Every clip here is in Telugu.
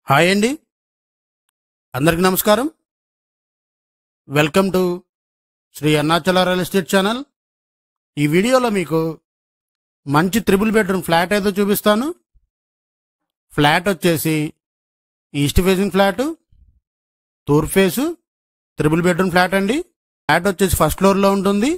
హాయ్ అండి అందరికి నమస్కారం welcome to Sri Arunachala real estate channel ఈ వీడియోలో మీకు మంచి త్రిబుల్ బెడ్రూమ్ ఫ్లాట్ ఏదో చూపిస్తాను ఫ్లాట్ వచ్చేసి ఈస్ట్ ఫేసింగ్ ఫ్లాట్ తూర్పు ఫేసు త్రిబుల్ బెడ్రూమ్ ఫ్లాట్ అండి ఫ్లాట్ వచ్చేసి ఫస్ట్ ఫ్లోర్లో ఉంటుంది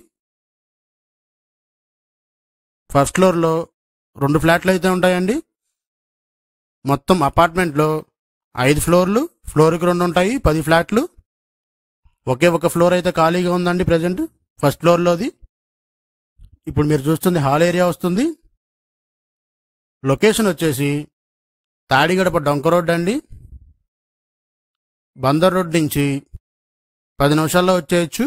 ఫస్ట్ ఫ్లోర్లో రెండు ఫ్లాట్లు అయితే ఉంటాయండి మొత్తం అపార్ట్మెంట్లో ఐదు ఫ్లోర్లు ఫ్లోర్కి రెండు ఉంటాయి పది ఫ్లాట్లు ఒకే ఒక ఫ్లోర్ అయితే ఖాళీగా ఉందండి ప్రజెంట్ ఫస్ట్ ఫ్లోర్లోది ఇప్పుడు మీరు చూస్తుంది హాల్ ఏరియా వస్తుంది లొకేషన్ వచ్చేసి తాడిగడప డొంక రోడ్ అండి బందర్ రోడ్ నుంచి పది నిమిషాల్లో వచ్చేయచ్చు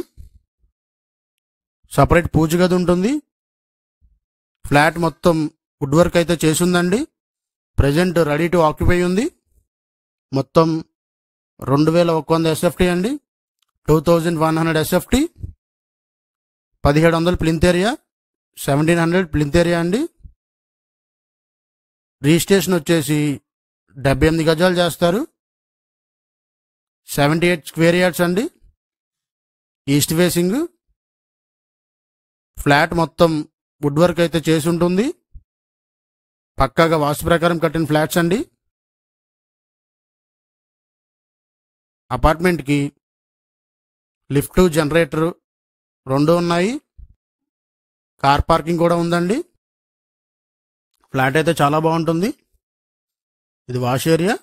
సపరేట్ పూజ గది ఉంటుంది ఫ్లాట్ మొత్తం వుడ్ వర్క్ అయితే చేసిందండి ప్రజెంట్ రెడీ టు ఆక్యుపై ఉంది మొత్తం రెండు వేల ఒక వంద ఎస్ఎఫ్టీ అండి two thousand one hundred SFT పదిహేడు వందలు plinth area seventeen hundred plinth area అండి రిజిస్ట్రేషన్ వచ్చేసి డెబ్బై ఎనిమిది గజాలు చేస్తారు సెవెంటీ ఎయిట్ స్క్వేర్ యార్డ్స్ అండి ఈస్ట్ ఫేసింగ్ ఫ్లాట్ మొత్తం వుడ్ వర్క్ అయితే చేసి ఉంటుంది పక్కాగా వాస్తు ప్రకారం కట్టిన ఫ్లాట్స్ అండి అపార్ట్మెంట్కి లిఫ్ట్ జనరేటర్ రెండు ఉన్నాయి కార్ పార్కింగ్ కూడా ఉందండి ఫ్లాట్ అయితే చాలా బాగుంటుంది ఇది వాష్ ఏరియా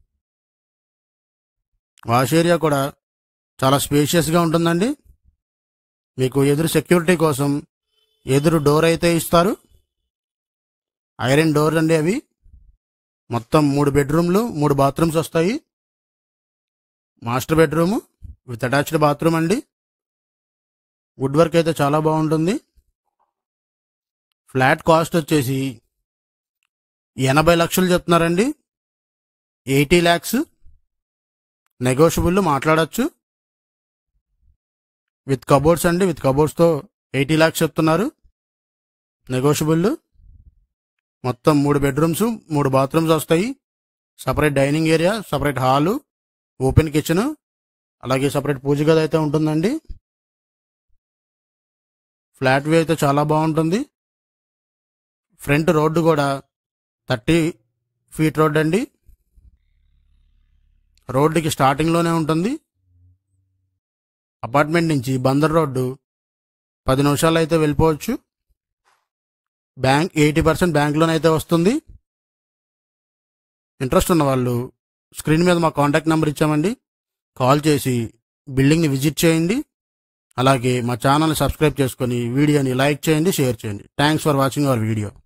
వాష్ ఏరియా కూడా చాలా స్పేషియస్గా ఉంటుందండి మీకు ఎదురు సెక్యూరిటీ కోసం ఎదురు డోర్ అయితే ఇస్తారు ఐరన్ డోర్ అండి అవి మొత్తం మూడు బెడ్రూమ్లు మూడు బాత్రూమ్స్ వస్తాయి master bedroom with attached bathroom అండి వుడ్ వర్క్ అయితే చాలా బాగుంటుంది ఫ్లాట్ కాస్ట్ వచ్చేసి ఎనభై లక్షలు చెప్తున్నారండి ఎయిటీ ల్యాక్స్ నెగోషియబుల్ మాట్లాడచ్చు విత్ కబోర్డ్స్ అండి విత్ కబోర్డ్స్తో ఎయిటీ ల్యాక్స్ చెప్తున్నారు నెగోషియబుల్ మొత్తం మూడు బెడ్రూమ్స్ మూడు బాత్రూమ్స్ వస్తాయి separate dining area separate hall open kitchen అలాగే సపరేట్ పూజ గది అయితే ఉంటుందండి ఫ్లాట్ వ్యూ అయితే చాలా బాగుంటుంది ఫ్రంట్ రోడ్డు కూడా థర్టీ ఫీట్ రోడ్ అండి రోడ్డుకి స్టార్టింగ్లోనే ఉంటుంది అపార్ట్మెంట్ నుంచి బందర్ రోడ్డు పది నిమిషాలు అయితే వెళ్ళిపోవచ్చు bank eighty percent bank loan అయితే వస్తుంది ఇంట్రెస్ట్ ఉన్న వాళ్ళు స్క్రీన్ మీద మా కాంటాక్ట్ నెంబర్ ఇచ్చామండి కాల్ చేసి బిల్డింగ్ని విజిట్ చేయండి అలాగే మా ఛానల్ని సబ్స్క్రైబ్ చేసుకొని వీడియోని లైక్ చేయండి షేర్ చేయండి thanks for watching our video